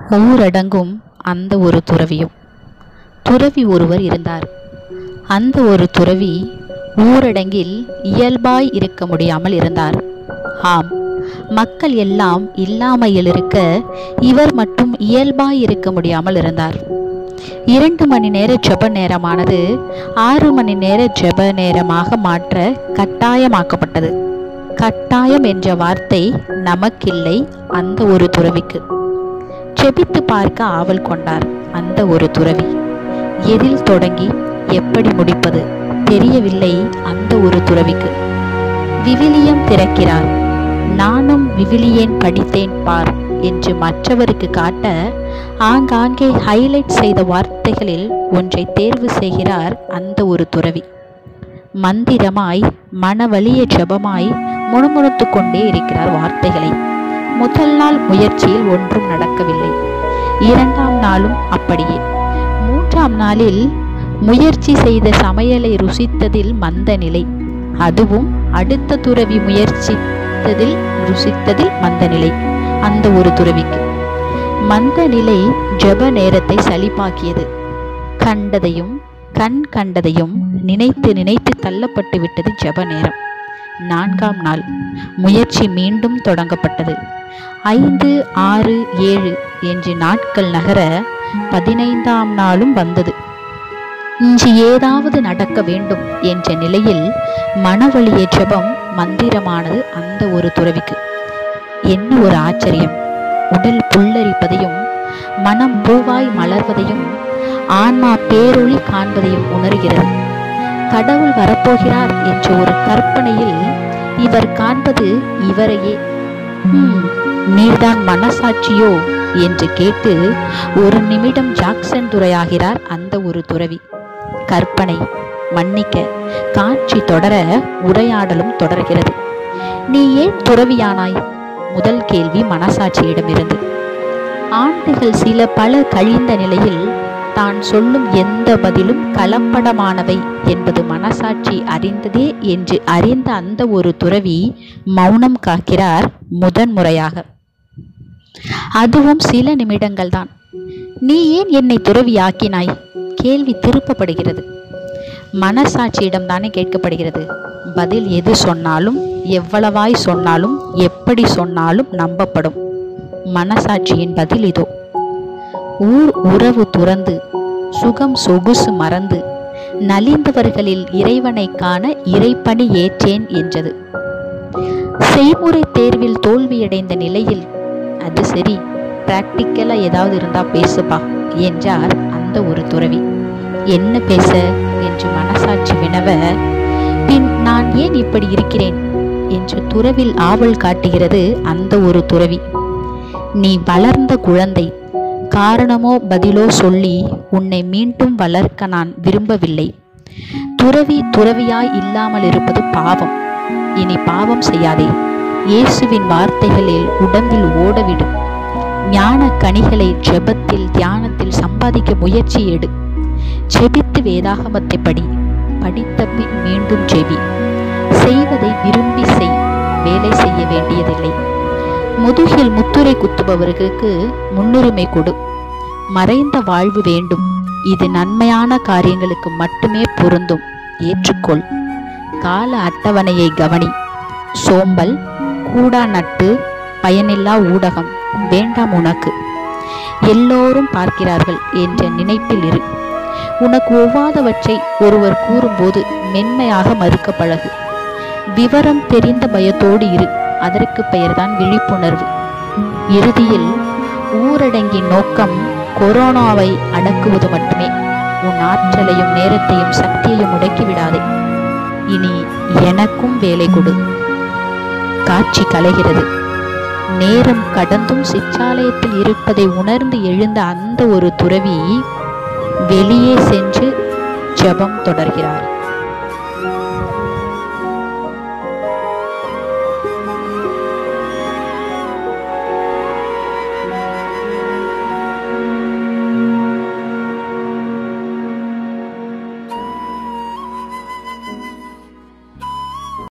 ஊரடங்கும் அந்த ஒரு துறவியும் துறவி ஒருவர் இருந்தார் அந்த ஒரு துறவி ஊரடங்கில் இயல்பாய் இருக்க முடியாமல் இருந்தார் ஆம் மக்கள் எல்லாம் இல்லாமையில் இருக்க இவர் மட்டும் இயல்பாய் இருக்க முடியாமல் இருந்தார் இரண்டு மணி நேர ஜெப நேரமானது ஆறு மணி நேர ஜெப நேரமாக மாற்ற கட்டாயமாக்கப்பட்டது கட்டாயம் என்ற வார்த்தை நமக்கில்லை அந்த ஒரு துறவிக்கு ஜெபித்து பார்க்க ஆவல் கொண்டார் அந்த ஒரு துறவி எதில் தொடங்கி எப்படி முடிப்பது தெரியவில்லை அந்த ஒரு துறவிக்கு விவிலியம் திறக்கிறார் நானும் விவிலியன் படித்தேன் பார் என்று மற்றவருக்கு காட்ட ஆங்காங்கே ஹைலைட் செய்த வார்த்தைகளில் ஒன்றை தேர்வு செய்கிறார் அந்த ஒரு துறவி மந்திரமாய் மனவலிய ஜெபமாய் முணுமுணுத்து கொண்டே இருக்கிறார் வார்த்தைகளை முதல் நாள் முயற்சியில் ஒன்றும் நடக்கவில்லை இரண்டாம் நாளும் அப்படியே மூன்றாம் நாளில் முயற்சி செய்த சமையலை ருசித்ததில் மந்த நிலை அதுவும் அடுத்த துறவி முயற்சித்ததில் ருசித்ததில் மந்த நிலை அந்த ஒரு துறவிக்கு மந்த நிலை ஜெப நேரத்தை சலிப்பாக்கியது கண்டதையும் கண் கண்டதையும் நினைத்து நினைத்து தள்ளப்பட்டு விட்டது ஜெப நேரம் நான்காம் நாள் முயற்சி மீண்டும் தொடங்கப்பட்டது ஐந்து ஆறு ஏழு என்று நாட்கள் நகர பதினைந்தாம் நாளும் வந்தது இன்று ஏதாவது நடக்க வேண்டும் என்ற நிலையில் மனவழிய ஜெபம் மந்திரமானது அந்த ஒரு துறவிக்கு என்ன ஒரு ஆச்சரியம் உடல் புல்லரிப்பதையும் மனம் பூவாய் மலர்வதையும் ஆன்மா பேரொளி காண்பதையும் உணர்கிறது கடவுள் வரப்போகிறார் என்ற ஒரு கற்பனையில் இவர் காண்பது இவரையே "ஹம், நீர்தான் மனசாட்சியோ என்று கேட்டு ஒரு நிமிடம் ஜாக்சன் துறையாகிறார் அந்த ஒரு துறவி கற்பனை மன்னிக்க காட்சி தொடர உரையாடலும் தொடர்கிறது நீ ஏன் துறவியானாய் முதல் கேள்வி மனசாட்சியிடமிருந்து ஆண்டுகள் சில பல கழிந்த நிலையில் தான் சொல்லும் எந்த பதிலும் கலப்படமானவை என்பது மனசாட்சி அறிந்ததே என்று அறிந்த அந்த ஒரு துறவி மௌனம் காக்கிறார் முதன்முறையாக அதுவும் சில நிமிடங்கள்தான் நீ ஏன் என்னை துறவியாக்கினாய் கேள்வி திருப்பப்படுகிறது மனசாட்சியிடம் தானே கேட்கப்படுகிறது பதில் எது சொன்னாலும் எவ்வளவாய் சொன்னாலும் எப்படி சொன்னாலும் நம்பப்படும் மனசாட்சியின் பதில் இதோ ஊர் உறவு துறந்து சுகம் சொகுசு மறந்து நலிந்தவர்களில் இறைவனை காண இறைப்பணி ஏற்றேன் என்றது செய்முறை தேர்வில் தோல்வியடைந்த நிலையில் அது சரி பிராக்டிக்கலா ஏதாவது இருந்தா பேசுப்பா என்றார் அந்த ஒரு துறவி என்ன பேச என்று மனசாட்சி வினவ பின் நான் ஏன் இப்படி இருக்கிறேன் என்று துறவில் ஆவல் காட்டுகிறது அந்த ஒரு துறவி நீ வளர்ந்த குழந்தை காரணமோ பதிலோ சொல்லி உன்னை மீண்டும் வளர்க்க நான் விரும்பவில்லை துறவி துறவியாய் இல்லாமல் இருப்பது பாவம் இனி பாவம் செய்யாதே இயேசுவின் வார்த்தைகளில் உடம்பில் ஓடவிடு ஞான கனிகளை ஜெபத்தில் தியானத்தில் சம்பாதிக்க முயற்சி எடு ஜெபித்து வேதாகமத்தை படி படித்த பின் மீண்டும் ஜெபி செய்வதை விரும்பி செய் வேலை செய்ய வேண்டியதில்லை முதுகில் முத்துரை குத்துபவர்களுக்கு முன்னுரிமை கொடு மறைந்த வாழ்வு வேண்டும் இது நன்மையான காரியங்களுக்கு மட்டுமே பொருந்தும் ஏற்றுக்கொள் கால அட்டவணையை கவனி சோம்பல் கூடா நட்டு பயனில்லா ஊடகம் வேண்டாம் உனக்கு எல்லோரும் பார்க்கிறார்கள் என்ற நினைப்பில் இரு உனக்கு ஒவ்வாதவற்றை ஒருவர் கூறும்போது மென்மையாக மறுக்க பழகு விவரம் தெரிந்த பயத்தோடு இரு அதற்கு பெயர்தான் விழிப்புணர்வு இறுதியில் ஊரடங்கின் நோக்கம் கொரோனாவை அடக்குவது மட்டுமே உன் ஆற்றலையும் நேரத்தையும் சக்தியையும் முடக்கிவிடாதே இனி எனக்கும் வேலை கொடு காட்சி கலைகிறது நேரம் கடந்தும் சிற்றாலயத்தில் இருப்பதை உணர்ந்து எழுந்த அந்த ஒரு துறவி வெளியே சென்று ஜெபம் தொடர்கிறார்